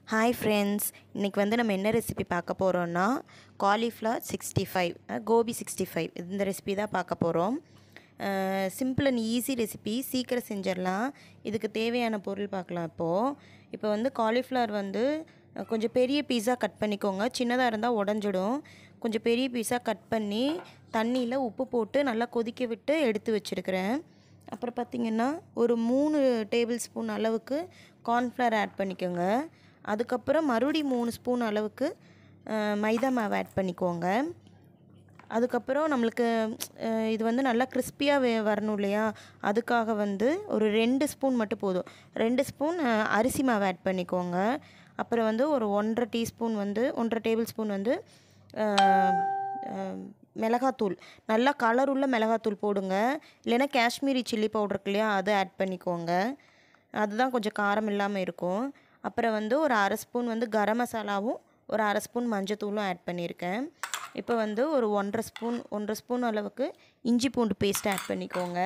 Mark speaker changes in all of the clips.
Speaker 1: hi friends இன்றைக்கி வந்து நம்ம என்ன ரெசிபி பார்க்க போகிறோன்னா cauliflower sixty five gobi sixty five இந்த ரெசிபி தான் பார்க்க போகிறோம் சிம்பிள் அண்ட் ஈஸி ரெசிபி சீக்கிரம் செஞ்சிடலாம் இதுக்கு தேவையான பொருள் பார்க்கலாம் இப்போது இப்போ வந்து காலிஃப்ளவர் வந்து அஹ், கொஞ்சம் பெரிய பீஸாக கட் பண்ணிக்கோங்க சின்னதாக இருந்தால் உடஞ்சிடும் கொஞ்சம் பெரிய பீஸாக கட் பண்ணி தண்ணியில் உப்பு போட்டு நல்லா கொதிக்க விட்டு எடுத்து வச்சுருக்கிறேன் அப்புறம் பார்த்திங்கன்னா ஒரு மூணு டேபிள் ஸ்பூன் அளவுக்கு கார்ன்ஃப்ளவர் ஆட் பண்ணிக்கோங்க அதுக்கப்புறம் மறுபடியும் மூணு ஸ்பூன் அளவுக்கு அஹ், மைதா மாவு ஆட் பண்ணிக்கோங்க அதுக்கப்புறம் நம்மளுக்கு அஹ், இது வந்து நல்லா கிறிஸ்பியாக வே வரணும் இல்லையா அதுக்காக வந்து ஒரு ரெண்டு ஸ்பூன் மட்டும் போதும் ரெண்டு ஸ்பூன் அஹ், அரிசி மாவு ஆட் பண்ணிக்கோங்க அப்புறம் வந்து ஒரு ஒன்றரை டீஸ்பூன் வந்து ஒன்றரை டேபிள் ஸ்பூன் வந்து அஹ், அஹ், மிளகாத்தூள் நல்லா கலர் உள்ள மிளகாத்தூள் போடுங்க இல்லைன்னா காஷ்மீரி சில்லி பவுடர் இருக்கு இல்லையா அதை ஆட் பண்ணிக்கோங்க அதுதான் கொஞ்சம் காரம் இல்லாமல் இருக்கும் அப்புறம் வந்து ஒரு அரை ஸ்பூன் வந்து கரம் மசாலாவும் ஒரு அரை ஸ்பூன் மஞ்சத்தூளும் ஆட் பண்ணியிருக்கேன் இப்போ வந்து ஒரு ஒன்றரை ஸ்பூன் ஒன்றரை ஸ்பூன் அளவுக்கு இஞ்சி பூண்டு பேஸ்ட் ஆட் பண்ணிக்கோங்க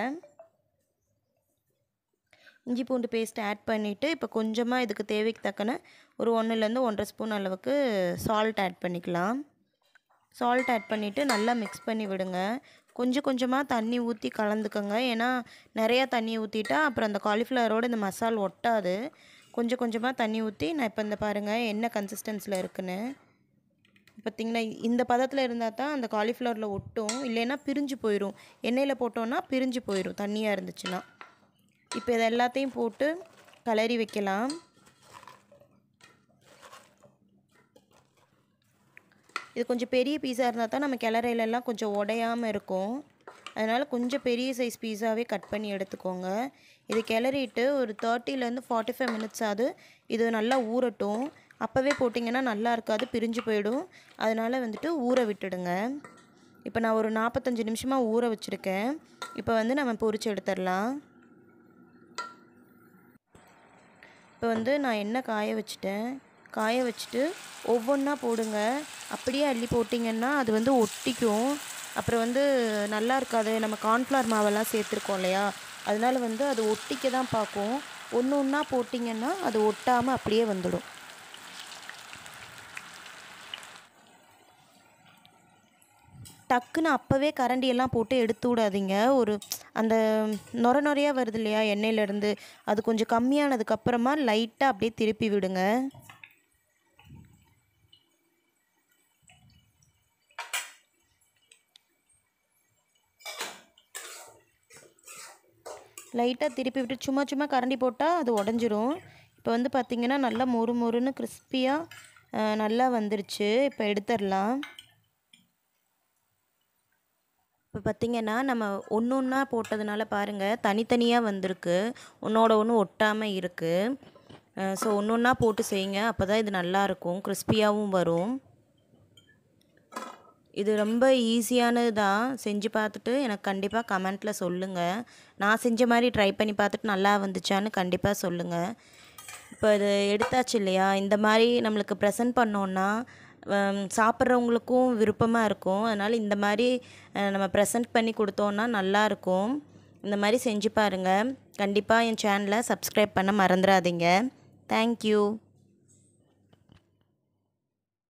Speaker 1: இஞ்சி பூண்டு பேஸ்ட் ஆட் பண்ணிவிட்டு இப்போ கொஞ்சமாக இதுக்கு தேவைக்கு தக்கன ஒரு ஒன்றுலேருந்து ஒன்றரை ஸ்பூன் அளவுக்கு சால்ட் ஆட் பண்ணிக்கலாம் சால்ட் ஆட் பண்ணிவிட்டு நல்லா மிக்ஸ் பண்ணி விடுங்க கொஞ்சம் கொஞ்சமாக தண்ணி ஊற்றி கலந்துக்கோங்க ஏன்னா நிறையா தண்ணி ஊற்றிட்டா அப்புறம் அந்த காலிஃப்ளவரோட இந்த மசால் ஒட்டாது கொஞ்சம் கொஞ்சமாக தண்ணி ஊற்றி நான் இப்போ இந்த பாருங்கள் என்ன கன்சிஸ்டன்சியில் இருக்குன்னு பார்த்திங்கன்னா இந்த பதத்தில் இருந்தால் தான் அந்த காலிஃப்ளவரில் ஒட்டும் இல்லைன்னா பிரிஞ்சு போயிடும் எண்ணெயில் போட்டோன்னா பிரிஞ்சு போயிடும் தண்ணியாக இருந்துச்சுன்னா இப்போ இது எல்லாத்தையும் போட்டு கலரி வைக்கலாம் இது கொஞ்சம் பெரிய பீஸாக இருந்தால் தான் நம்ம கிளறையிலலாம் கொஞ்சம் உடையாமல் இருக்கும் அதனால் கொஞ்சம் பெரிய சைஸ் பீஸாவே கட் பண்ணி எடுத்துக்கோங்க இது கிளறிட்டு ஒரு தேர்ட்டிலேருந்து ஃபார்ட்டி ஃபைவ் மினிட்ஸ் ஆகுது இது நல்லா ஊறட்டும் அப்போவே போட்டிங்கன்னா நல்லா இருக்காது பிரிஞ்சு போயிடும் அதனால் வந்துட்டு ஊற விட்டுடுங்க இப்போ நான் ஒரு நாற்பத்தஞ்சு நிமிஷமாக ஊற வச்சுருக்கேன் இப்போ வந்து நம்ம பொரிச்சு எடுத்துடலாம் இப்போ வந்து நான் எண்ணெய் காய வச்சுட்டேன் காய வச்சுட்டு ஒவ்வொன்றா போடுங்க அப்படியே அள்ளி போட்டிங்கன்னா அது வந்து ஒட்டிக்கும் அப்புறம் வந்து நல்லா இருக்காது நம்ம கார்ன்ஃப்ளவர் மாவெல்லாம் சேர்த்துருக்கோம் இல்லையா அதனால வந்து அது ஒட்டிக்க தான் பார்க்கும் ஒன்று ஒன்றா போட்டிங்கன்னா அது ஒட்டாமல் அப்படியே வந்துடும் டக்குன்னு அப்போவே கரண்டியெல்லாம் போட்டு எடுத்து விடாதீங்க ஒரு அந்த நொர நொறையாக வருது இல்லையா எண்ணெயிலேருந்து அது கொஞ்சம் கம்மியானதுக்கப்புறமா லைட்டாக அப்படியே திருப்பி விடுங்க லைட்டாக திருப்பி விட்டு சும்மா சும்மா கரண்டி போட்டால் அது உடஞ்சிரும் இப்போ வந்து பார்த்திங்கன்னா நல்லா மொறு மொறுன்னு கிறிஸ்பியாக நல்லா வந்துருச்சு இப்போ எடுத்துடலாம் இப்போ பார்த்திங்கன்னா நம்ம ஒன்று ஒன்றா போட்டதுனால பாருங்கள் தனித்தனியாக வந்திருக்கு ஒன்றோட ஒன்று ஒட்டாமல் இருக்குது ஸோ ஒன்று ஒன்றா போட்டு செய்யுங்க அப்போ தான் இது நல்லாயிருக்கும் கிறிஸ்பியாகவும் வரும் இது ரொம்ப ஈஸியானது தான் செஞ்சு பார்த்துட்டு எனக்கு கண்டிப்பாக கமெண்ட்டில் சொல்லுங்கள் நான் செஞ்ச மாதிரி ட்ரை பண்ணி பார்த்துட்டு நல்லா வந்துச்சான்னு கண்டிப்பாக சொல்லுங்கள் இப்போ இது எடுத்தாச்சு இல்லையா இந்த மாதிரி நம்மளுக்கு ப்ரெசன்ட் பண்ணோன்னா ஹம், சாப்பிட்றவங்களுக்கும் விருப்பமாக இருக்கும் அதனால் இந்த மாதிரி அஹ், நம்ம ப்ரெசன்ட் பண்ணி கொடுத்தோன்னா நல்லாயிருக்கும் இந்த மாதிரி செஞ்சு பாருங்கள் கண்டிப்பாக என் சேனலை சப்ஸ்கிரைப் பண்ண மறந்துடாதீங்க தேங்க்யூ